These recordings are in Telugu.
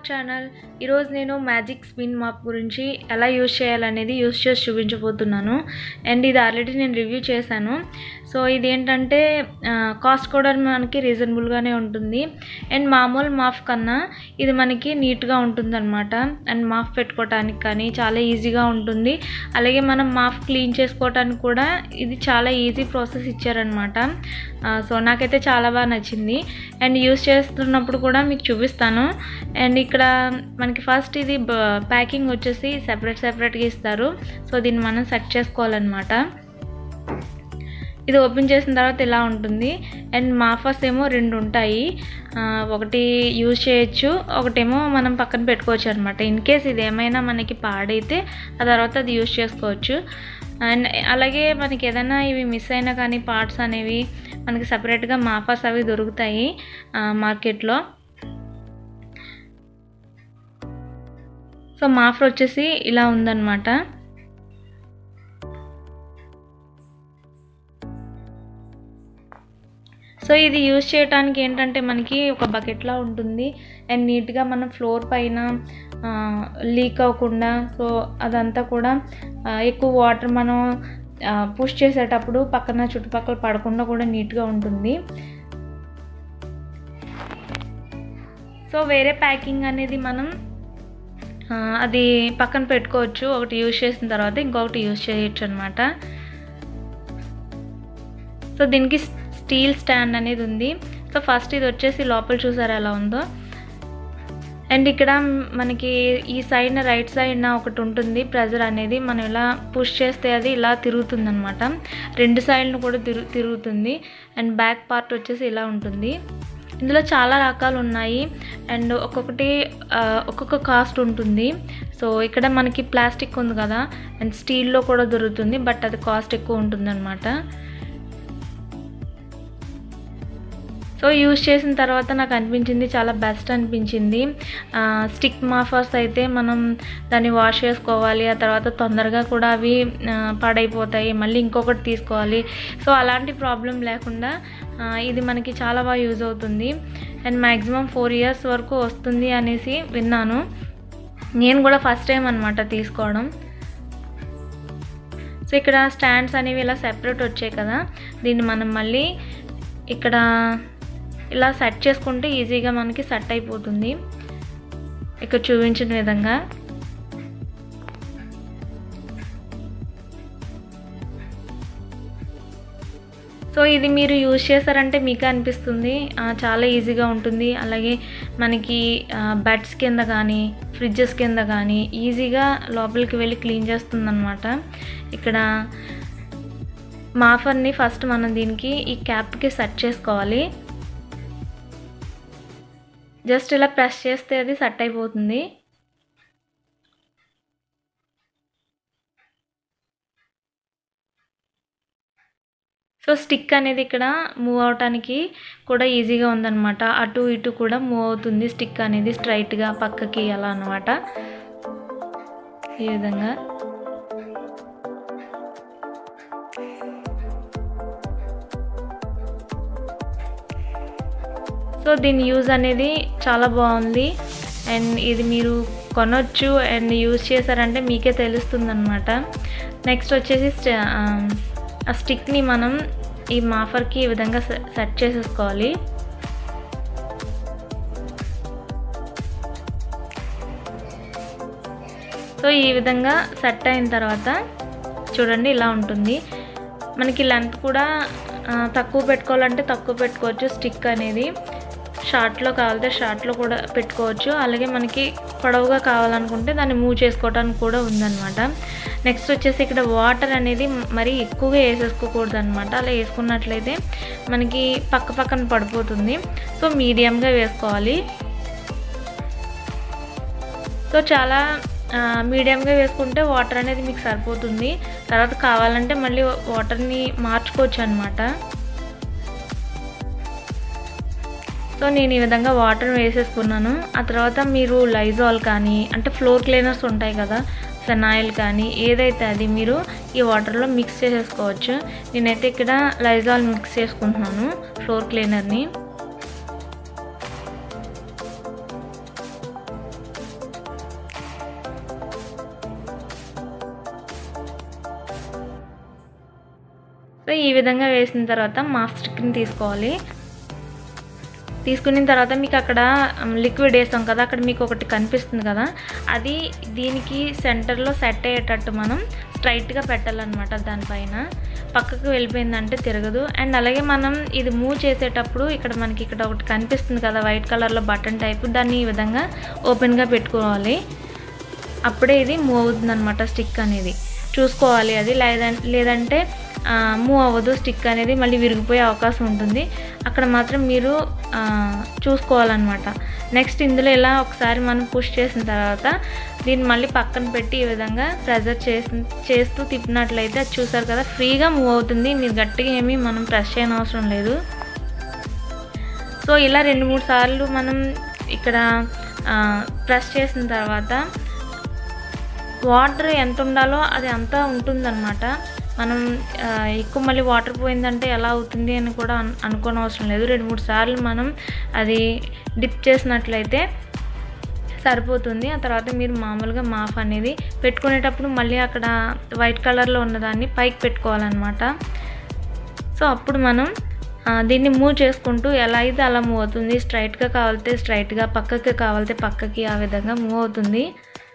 అవర్ ఛానల్ ఈరోజు నేను మ్యాజిక్ స్పిన్ మాప్ గురించి ఎలా యూజ్ చేయాలనేది యూజ్ చేసి చూపించబోతున్నాను అండ్ ఇది ఆల్రెడీ నేను రివ్యూ చేశాను సో ఇది ఏంటంటే కాస్ట్ కూడా మనకి రీజనబుల్గానే ఉంటుంది అండ్ మామూలు మాఫ్ కన్నా ఇది మనకి నీట్గా ఉంటుంది అనమాట అండ్ మాఫ్ పెట్టుకోవటానికి కానీ చాలా ఈజీగా ఉంటుంది అలాగే మనం మాఫ్ క్లీన్ చేసుకోవటానికి కూడా ఇది చాలా ఈజీ ప్రాసెస్ ఇచ్చారనమాట సో నాకైతే చాలా బాగా నచ్చింది అండ్ యూస్ చేస్తున్నప్పుడు కూడా మీకు చూపిస్తాను అండ్ ఇక్కడ మనకి ఫస్ట్ ఇది ప్యాకింగ్ వచ్చేసి సెపరేట్ సెపరేట్గా ఇస్తారు సో దీన్ని మనం సెట్ చేసుకోవాలన్నమాట ఇది ఓపెన్ చేసిన తర్వాత ఇలా ఉంటుంది అండ్ మాఫాస్ ఏమో రెండు ఉంటాయి ఒకటి యూజ్ చేయొచ్చు ఒకటేమో మనం పక్కన పెట్టుకోవచ్చు అనమాట ఇన్ కేస్ ఇది ఏమైనా మనకి పాడైతే ఆ తర్వాత అది యూజ్ చేసుకోవచ్చు అండ్ అలాగే మనకి ఏదైనా ఇవి మిస్ అయినా కానీ పార్ట్స్ అనేవి మనకి సపరేట్గా మాఫాస్ అవి దొరుకుతాయి మార్కెట్లో సో మాఫర్ వచ్చేసి ఇలా ఉందన్నమాట సో ఇది యూజ్ చేయడానికి ఏంటంటే మనకి ఒక బకెట్లా ఉంటుంది అండ్ నీట్గా మనం ఫ్లోర్ పైన లీక్ అవ్వకుండా సో అదంతా కూడా ఎక్కువ వాటర్ మనం పుష్ చేసేటప్పుడు పక్కన చుట్టుపక్కల పడకుండా కూడా నీట్గా ఉంటుంది సో వేరే ప్యాకింగ్ అనేది మనం అది పక్కన పెట్టుకోవచ్చు ఒకటి యూజ్ చేసిన తర్వాత ఇంకొకటి యూజ్ చేయొచ్చు అనమాట సో దీనికి స్టీల్ స్టాండ్ అనేది ఉంది సో ఫస్ట్ ఇది వచ్చేసి లోపల చూసారా ఎలా ఉందో అండ్ ఇక్కడ మనకి ఈ సైడ్ రైట్ సైడ్ ఒకటి ఉంటుంది ప్రెజర్ అనేది మనం ఇలా పుష్ చేస్తే అది ఇలా తిరుగుతుంది అనమాట రెండు సైడ్ను కూడా తిరు తిరుగుతుంది అండ్ బ్యాక్ పార్ట్ వచ్చేసి ఇలా ఉంటుంది ఇందులో చాలా రకాలు ఉన్నాయి అండ్ ఒక్కొక్కటి ఒక్కొక్క కాస్ట్ ఉంటుంది సో ఇక్కడ మనకి ప్లాస్టిక్ ఉంది కదా అండ్ స్టీల్లో కూడా దొరుకుతుంది బట్ అది కాస్ట్ ఎక్కువ ఉంటుంది అనమాట సో యూజ్ చేసిన తర్వాత నాకు అనిపించింది చాలా బెస్ట్ అనిపించింది స్టిక్ మాఫర్స్ అయితే మనం దాన్ని వాష్ చేసుకోవాలి ఆ తర్వాత తొందరగా కూడా అవి పాడైపోతాయి మళ్ళీ ఇంకొకటి తీసుకోవాలి సో అలాంటి ప్రాబ్లం లేకుండా ఇది మనకి చాలా బాగా యూజ్ అవుతుంది అండ్ మ్యాక్సిమం ఫోర్ ఇయర్స్ వరకు వస్తుంది అనేసి విన్నాను నేను కూడా ఫస్ట్ టైం అనమాట తీసుకోవడం సో ఇక్కడ స్టాండ్స్ అనేవి ఇలా సెపరేట్ వచ్చాయి కదా దీన్ని మనం మళ్ళీ ఇక్కడ ఇలా సెట్ చేసుకుంటే ఈజీగా మనకి సెట్ అయిపోతుంది ఇక్కడ చూపించిన విధంగా సో ఇది మీరు యూజ్ చేశారంటే మీకు అనిపిస్తుంది చాలా ఈజీగా ఉంటుంది అలాగే మనకి బెడ్స్ కింద కానీ ఫ్రిడ్జెస్ కింద కానీ ఈజీగా లోపలికి వెళ్ళి క్లీన్ చేస్తుంది అనమాట ఇక్కడ మాఫర్ని ఫస్ట్ మనం దీనికి ఈ క్యాప్కి సెట్ చేసుకోవాలి జస్ట్ ఇలా ప్రెస్ చేస్తే అది సెట్ అయిపోతుంది సో స్టిక్ అనేది ఇక్కడ మూవ్ అవటానికి కూడా ఈజీగా ఉందన్నమాట అటు ఇటు కూడా మూవ్ అవుతుంది స్టిక్ అనేది స్ట్రైట్గా పక్కకి అలా అనమాట ఈ విధంగా సో దీని యూజ్ అనేది చాలా బాగుంది అండ్ ఇది మీరు కొనొచ్చు అండ్ యూజ్ చేశారంటే మీకే తెలుస్తుంది అనమాట నెక్స్ట్ వచ్చేసి ఆ స్టిక్ని మనం ఈ మాఫర్కి ఈ విధంగా సెట్ చేసేసుకోవాలి సో ఈ విధంగా సెట్ అయిన తర్వాత చూడండి ఇలా ఉంటుంది మనకి లెంత్ కూడా తక్కువ పెట్టుకోవాలంటే తక్కువ పెట్టుకోవచ్చు స్టిక్ అనేది షార్ట్లో కావాలంటే షార్ట్లో కూడా పెట్టుకోవచ్చు అలాగే మనకి పొడవుగా కావాలనుకుంటే దాన్ని మూవ్ చేసుకోవడానికి కూడా ఉందన్నమాట నెక్స్ట్ వచ్చేసి ఇక్కడ వాటర్ అనేది మరీ ఎక్కువగా వేసేసుకోకూడదు అనమాట అలా వేసుకున్నట్లయితే మనకి పక్క పక్కన పడిపోతుంది సో మీడియంగా వేసుకోవాలి సో చాలా మీడియంగా వేసుకుంటే వాటర్ అనేది మీకు సరిపోతుంది తర్వాత కావాలంటే మళ్ళీ వాటర్ని మార్చుకోవచ్చు అనమాట సో నేను ఈ విధంగా వాటర్ వేసేసుకున్నాను ఆ తర్వాత మీరు లైజాల్ కానీ అంటే ఫ్లోర్ క్లీనర్స్ ఉంటాయి కదా ఫెనాయిల్ కానీ ఏదైతే అది మీరు ఈ వాటర్లో మిక్స్ చేసేసుకోవచ్చు నేనైతే ఇక్కడ లైజాల్ మిక్స్ చేసుకుంటున్నాను ఫ్లోర్ క్లీనర్ని సో ఈ విధంగా వేసిన తర్వాత మాస్క్ స్టిక్ని తీసుకోవాలి తీసుకున్న తర్వాత మీకు అక్కడ లిక్విడ్ వేస్తాం కదా అక్కడ మీకు ఒకటి కనిపిస్తుంది కదా అది దీనికి సెంటర్లో సెట్ అయ్యేటట్టు మనం స్ట్రైట్గా పెట్టాలన్నమాట దానిపైన పక్కకు వెళ్ళిపోయిందంటే తిరగదు అండ్ అలాగే మనం ఇది మూవ్ చేసేటప్పుడు ఇక్కడ మనకి ఇక్కడ ఒకటి కనిపిస్తుంది కదా వైట్ కలర్లో బటన్ టైప్ దాన్ని ఈ విధంగా ఓపెన్గా పెట్టుకోవాలి అప్పుడే ఇది మూవ్ అవుతుంది అనమాట స్టిక్ అనేది చూసుకోవాలి అది లేదంటే లేదంటే మూవ్ అవ్వదు స్టిక్ అనేది మళ్ళీ విరిగిపోయే అవకాశం ఉంటుంది అక్కడ మాత్రం మీరు ఆ, చూసుకోవాలన్నమాట నెక్స్ట్ ఇందులో ఇలా ఒకసారి మనం పుష్ చేసిన తర్వాత దీన్ని మళ్ళీ పక్కన పెట్టి ఈ విధంగా ప్రెజర్ చేసి చేస్తూ తిప్పినట్లయితే అది చూసారు కదా ఫ్రీగా మూవ్ అవుతుంది మీరు గట్టిగా ఏమీ మనం ప్రెస్ చేయని అవసరం లేదు సో ఇలా రెండు మూడు సార్లు మనం ఇక్కడ ప్రెస్ చేసిన తర్వాత వాటర్ ఎంత ఉండాలో అది అంతా ఉంటుందన్నమాట మనం ఆ, ఎక్కువ మళ్ళీ వాటర్ పోయిందంటే ఎలా అవుతుంది అని కూడా అను అనుకోని అవసరం లేదు రెండు మూడు సార్లు మనం అది డిప్ చేసినట్లయితే సరిపోతుంది ఆ తర్వాత మీరు మామూలుగా మాఫ్ అనేది పెట్టుకునేటప్పుడు మళ్ళీ అక్కడ వైట్ కలర్లో ఉన్నదాన్ని పైకి పెట్టుకోవాలన్నమాట సో అప్పుడు మనం ఆ, దీన్ని మూవ్ చేసుకుంటూ ఎలా అయితే అలా మూవ్ అవుతుంది స్ట్రైట్గా కావాలితే స్ట్రైట్గా పక్కకి కావాలితే పక్కకి ఆ విధంగా మూవ్ అవుతుంది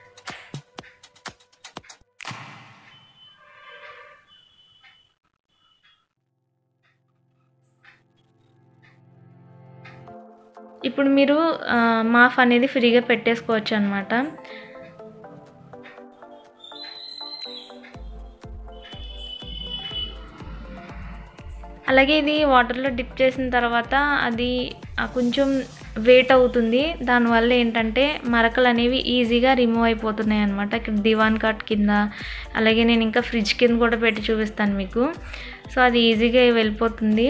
ఇప్పుడు మీరు ఆ, మాఫ్ అనేది ఫ్రీగా పెట్టేసుకోవచ్చు అనమాట అలాగే ఇది వాటర్లో డిప్ చేసిన తర్వాత అది ఆ, కొంచెం వెయిట్ అవుతుంది దానివల్ల ఏంటంటే మరకలు అనేవి ఈజీగా రిమూవ్ అయిపోతున్నాయి అనమాట ఇక్కడ దివాన్ కాట్ కింద అలాగే నేను ఇంకా ఫ్రిడ్జ్ కింద కూడా పెట్టి చూపిస్తాను మీకు సో అది ఈజీగా వెళ్ళిపోతుంది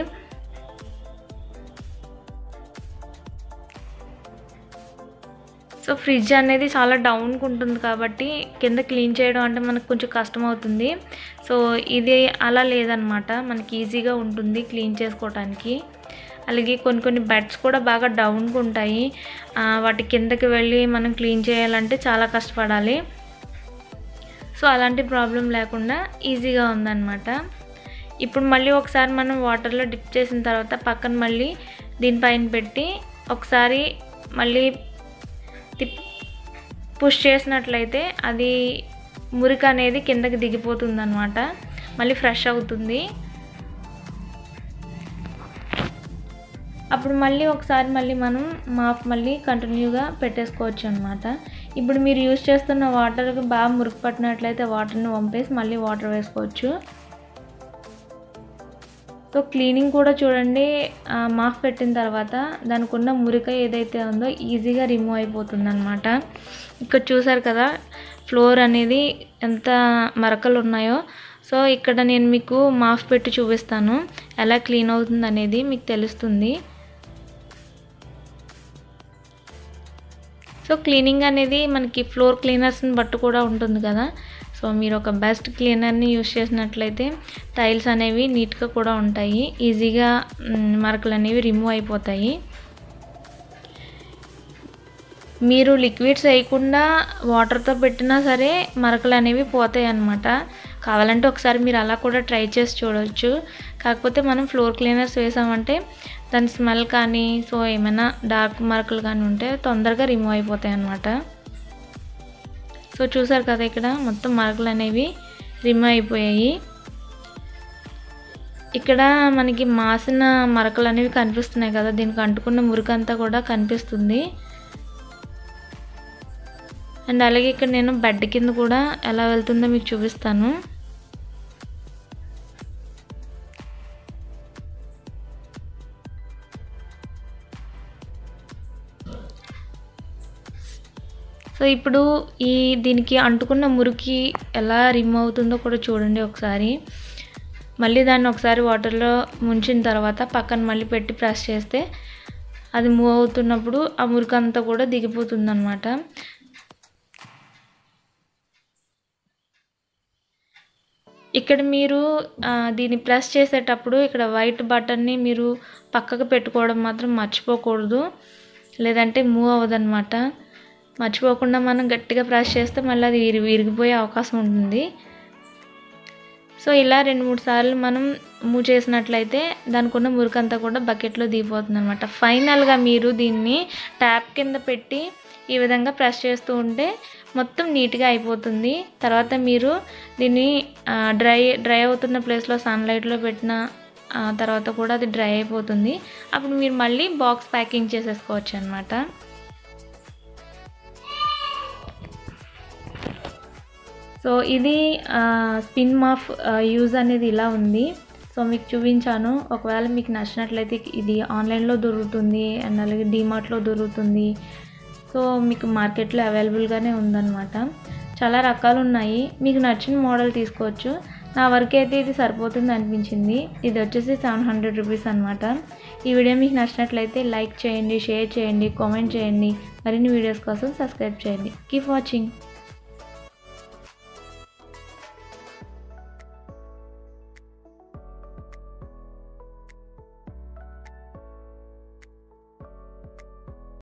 సో ఫ్రిడ్జ్ అనేది చాలా డౌన్కి ఉంటుంది కాబట్టి కింద క్లీన్ చేయడం అంటే మనకు కొంచెం కష్టం అవుతుంది సో ఇది అలా లేదనమాట మనకి ఈజీగా ఉంటుంది క్లీన్ చేసుకోవడానికి అలాగే కొన్ని కొన్ని బెడ్స్ కూడా బాగా డౌన్గా ఉంటాయి ఆ, వాటి కిందకి వెళ్ళి మనం క్లీన్ చేయాలంటే చాలా కష్టపడాలి సో అలాంటి ప్రాబ్లం లేకుండా ఈజీగా ఉందన్నమాట ఇప్పుడు మళ్ళీ ఒకసారి మనం వాటర్లో డిప్ చేసిన తర్వాత పక్కన మళ్ళీ దీనిపైన పెట్టి ఒకసారి మళ్ళీ తిప్ పుష్ చేసినట్లయితే అది మురికి అనేది కిందకి దిగిపోతుంది అనమాట మళ్ళీ ఫ్రెష్ అవుతుంది అప్పుడు మళ్ళీ ఒకసారి మళ్ళీ మనం మాప్ మళ్ళీ కంటిన్యూగా పెట్టేసుకోవచ్చు అనమాట ఇప్పుడు మీరు యూజ్ చేస్తున్న వాటర్కి బాగా మురికి పట్టినట్లయితే వాటర్ని వంపేసి మళ్ళీ వాటర్ వేసుకోవచ్చు సో క్లీనింగ్ కూడా చూడండి ఆ, మాఫ్ పెట్టిన తర్వాత దానికి ఉన్న మురిక ఏదైతే ఉందో ఈజీగా రిమూవ్ అయిపోతుంది అనమాట ఇక్కడ చూసారు కదా ఫ్లోర్ అనేది ఎంత మరకలు ఉన్నాయో సో ఇక్కడ నేను మీకు మాఫ్ పెట్టి చూపిస్తాను ఎలా క్లీన్ అవుతుంది అనేది మీకు తెలుస్తుంది సో క్లీనింగ్ అనేది మనకి ఫ్లోర్ క్లీనర్స్ని బట్టి కూడా ఉంటుంది కదా సో మీరు ఒక బెస్ట్ క్లీనర్ని యూస్ చేసినట్లయితే టైల్స్ అనేవి నీట్గా కూడా ఉంటాయి ఈజీగా మ్, మరకలు అనేవి రిమూవ్ అయిపోతాయి మీరు లిక్విడ్స్ వేయకుండా వాటర్తో పెట్టినా సరే మరకలు అనేవి పోతాయి అన్నమాట కావాలంటే ఒకసారి మీరు అలా కూడా ట్రై చేసి చూడవచ్చు కాకపోతే మనం ఫ్లోర్ క్లీనర్స్ వేసామంటే దాని స్మెల్ కానీ సో ఏమైనా డార్క్ మరకలు కానీ ఉంటే తొందరగా రిమూవ్ అయిపోతాయి అన్నమాట సో చూసారు కదా ఇక్కడ మొత్తం మరకలు అనేవి రిమూవ్ అయిపోయాయి ఇక్కడ మనకి మాసిన మరకలు అనేవి కనిపిస్తున్నాయి కదా దీనికి అంటుకున్న మురికంతా కూడా కనిపిస్తుంది అండ్ అలాగే ఇక్కడ నేను బెడ్ కింద కూడా ఎలా వెళ్తుందో మీకు చూపిస్తాను సో ఇప్పుడు ఈ దీనికి అంటుకున్న మురికి ఎలా రిమూవ్ అవుతుందో కూడా చూడండి ఒకసారి మళ్ళీ దాన్ని ఒకసారి వాటర్లో ముంచిన తర్వాత పక్కన మళ్ళీ పెట్టి ప్రెస్ చేస్తే అది మూవ్ అవుతున్నప్పుడు ఆ మురికి అంతా కూడా దిగిపోతుంది అనమాట ఇక్కడ మీరు ఆ, దీన్ని ప్రెస్ చేసేటప్పుడు ఇక్కడ వైట్ బటన్ని మీరు పక్కకు పెట్టుకోవడం మాత్రం మర్చిపోకూడదు లేదంటే మూవ్ అవ్వదన్నమాట మర్చిపోకుండా మనం గట్టిగా ప్రెస్ చేస్తే మళ్ళీ అది విరి విరిగిపోయే అవకాశం ఉంటుంది సో సో ఇలా రెండు మూడు సార్లు మనం మూవ్ చేసినట్లయితే దానికి ఉన్న మురికంతా కూడా బకెట్లో దిగిపోతుంది అనమాట ఫైనల్గా మీరు దీన్ని ట్యాప్ కింద పెట్టి ఈ విధంగా ప్రెస్ చేస్తూ ఉంటే మొత్తం నీట్గా అయిపోతుంది తర్వాత మీరు దీన్ని డ్రై డ్రై అవుతున్న ప్లేస్లో సన్లైట్లో పెట్టిన ఆ, తర్వాత కూడా అది డ్రై అయిపోతుంది అప్పుడు మీరు మళ్ళీ బాక్స్ ప్యాకింగ్ చేసేసుకోవచ్చు అనమాట సో ఇది స్పిన్ మాఫ్ యూజ్ అనేది ఇలా ఉంది సో మీకు చూపించాను ఒకవేళ మీకు నచ్చినట్లయితే ఇది ఆన్లైన్లో దొరుకుతుంది అండ్ అలాగే డీమార్ట్లో దొరుకుతుంది సో మీకు మార్కెట్లో అవైలబుల్గానే ఉందన్నమాట చాలా రకాలు ఉన్నాయి మీకు నచ్చిన మోడల్ తీసుకోవచ్చు నా వరకు అయితే ఇది సరిపోతుంది అనిపించింది ఇది వచ్చేసి సెవెన్ హండ్రెడ్ రూపీస్ అనమాట ఈ వీడియో మీకు నచ్చినట్లయితే లైక్ చేయండి షేర్ చేయండి కామెంట్ చేయండి మరిన్ని వీడియోస్ కోసం సబ్స్క్రైబ్ చేయండి కీప్ వాచింగ్